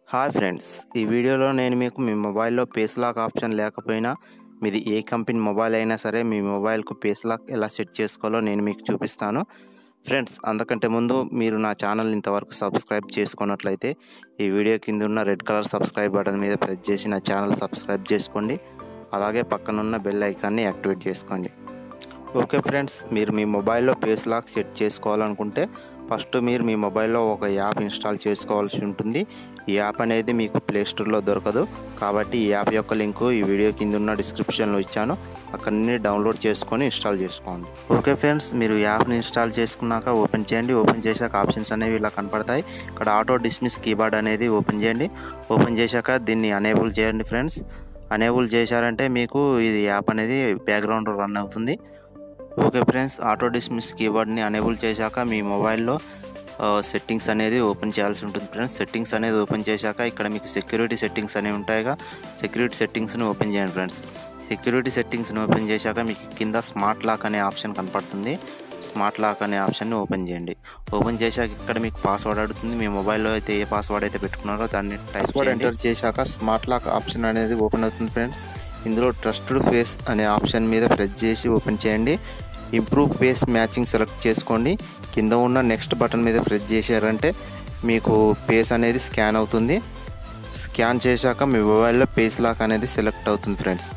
hi friends ఈ వీడియోలో నేను మీకు మీ మొబైల్లో పేస్ లాక్ ఆప్షన్ లేకపోయినా మీది ఏ కంపెనీ మొబైల్ అయినా సరే మీ మొబైల్కు పేస్ లాక్ ఎలా సెట్ చేసుకోవాలో నేను మీకు చూపిస్తాను ఫ్రెండ్స్ అంతకంటే ముందు మీరు నా ఛానల్ ఇంతవరకు సబ్స్క్రైబ్ చేసుకున్నట్లయితే ఈ వీడియో కింద ఉన్న రెడ్ కలర్ సబ్స్క్రైబ్ బటన్ మీద ప్రెస్ చేసి నా ఛానల్ సబ్స్క్రైబ్ చేసుకోండి అలాగే పక్కనున్న బెల్ ఐకాన్ని యాక్టివేట్ చేసుకోండి ఓకే ఫ్రెండ్స్ మీరు మీ మొబైల్లో పేస్ లాక్ సెట్ చేసుకోవాలనుకుంటే ఫస్ట్ మీరు మీ మొబైల్లో ఒక యాప్ ఇన్స్టాల్ చేసుకోవాల్సి ఉంటుంది ఈ యాప్ అనేది మీకు ప్లే స్టోర్లో దొరకదు కాబట్టి ఈ యాప్ యొక్క లింకు ఈ వీడియో కింద ఉన్న డిస్క్రిప్షన్లో ఇచ్చాను అక్కడ నుండి డౌన్లోడ్ చేసుకొని ఇన్స్టాల్ చేసుకోండి ఓకే ఫ్రెండ్స్ మీరు యాప్ని ఇన్స్టాల్ చేసుకున్నాక ఓపెన్ చేయండి ఓపెన్ చేశాక ఆప్షన్స్ అనేవి ఇలా కనపడతాయి ఇక్కడ ఆటో డిస్మిస్ కీబోర్డ్ అనేది ఓపెన్ చేయండి ఓపెన్ చేశాక దీన్ని అనేబుల్ చేయండి ఫ్రెండ్స్ అనేబుల్ చేశారంటే మీకు ఇది యాప్ అనేది బ్యాక్గ్రౌండ్ రన్ అవుతుంది ఓకే ఫ్రెండ్స్ ఆటో డిస్మిస్ కీబోర్డ్ని అనేబుల్ చేశాక మీ మొబైల్లో సెట్టింగ్స్ అనేది ఓపెన్ చేయాల్సి ఉంటుంది ఫ్రెండ్స్ సెట్టింగ్స్ అనేది ఓపెన్ చేశాక ఇక్కడ మీకు సెక్యూరిటీ సెట్టింగ్స్ అనేవి ఉంటాయిగా సెక్యూరిటీ సెట్టింగ్స్ని ఓపెన్ చేయండి ఫ్రెండ్స్ సెక్యూరిటీ సెట్టింగ్స్ని ఓపెన్ చేశాక మీకు కింద స్మార్ట్ లాక్ అనే ఆప్షన్ కనపడుతుంది స్మార్ట్ లాక్ అనే ఆప్షన్ని ఓపెన్ చేయండి ఓపెన్ చేశాక ఇక్కడ మీకు పాస్వర్డ్ అడుగుతుంది మీ మొబైల్లో అయితే ఏ పాస్వర్డ్ అయితే పెట్టుకున్నారో దాన్ని టైప్ ఎంటర్ చేశాక స్మార్ట్ లాక్ ఆప్షన్ అనేది ఓపెన్ అవుతుంది ఫ్రెండ్స్ ఇందులో ట్రస్టెడ్ ఫేస్ అనే ఆప్షన్ మీద ప్రెస్ చేసి ఓపెన్ చేయండి ఇంప్రూవ్ ఫేస్ మ్యాచింగ్ సెలెక్ట్ చేసుకోండి కింద ఉన్న నెక్స్ట్ బటన్ మీద ప్రెస్ చేశారంటే మీకు ఫేస్ అనేది స్కాన్ అవుతుంది స్కాన్ చేశాక మీ మొబైల్లో ఫేస్ లాక్ అనేది సెలెక్ట్ అవుతుంది friends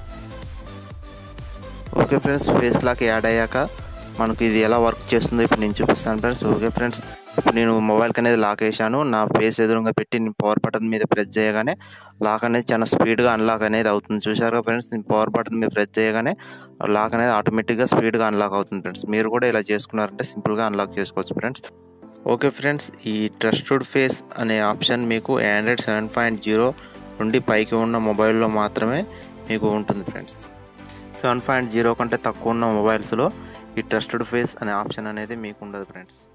okay friends face lock add అయ్యాక మనకు ఇది ఎలా వర్క్ చేస్తుందో ఇప్పుడు నేను చూపిస్తాను ఫ్రెండ్స్ ఓకే ఫ్రెండ్స్ ఇప్పుడు నేను మొబైల్కి అనేది లాక్ వేసాను నా ఫేస్ ఎదురుగా పెట్టి నేను పవర్ బటన్ మీద ప్రెస్ చేయగానే లాక్ అనేది చాలా స్పీడ్గా అన్లాక్ అనేది అవుతుంది చూసారు ఫ్రెండ్స్ నేను పవర్ బటన్ మీద ప్రెస్ చేయగానే లాక్ అనేది ఆటోమేటిక్గా స్పీడ్గా అన్లాక్ అవుతుంది ఫ్రెండ్స్ మీరు కూడా ఇలా చేసుకున్నారంటే సింపుల్గా అన్లాక్ చేసుకోవచ్చు ఫ్రెండ్స్ ఓకే ఫ్రెండ్స్ ఈ ట్రస్టెడ్ ఫేస్ అనే ఆప్షన్ మీకు ఆండ్రాయిడ్ సెవెన్ పాయింట్ జీరో నుండి పైకి ఉన్న మొబైల్లో మాత్రమే మీకు ఉంటుంది ఫ్రెండ్స్ సెవెన్ పాయింట్ జీరో కంటే తక్కువ ఉన్న మొబైల్స్లో ఈ ట్రస్టెడ్ ఫేస్ అనే ఆప్షన్ అనేది మీకు ఉండదు ఫ్రెండ్స్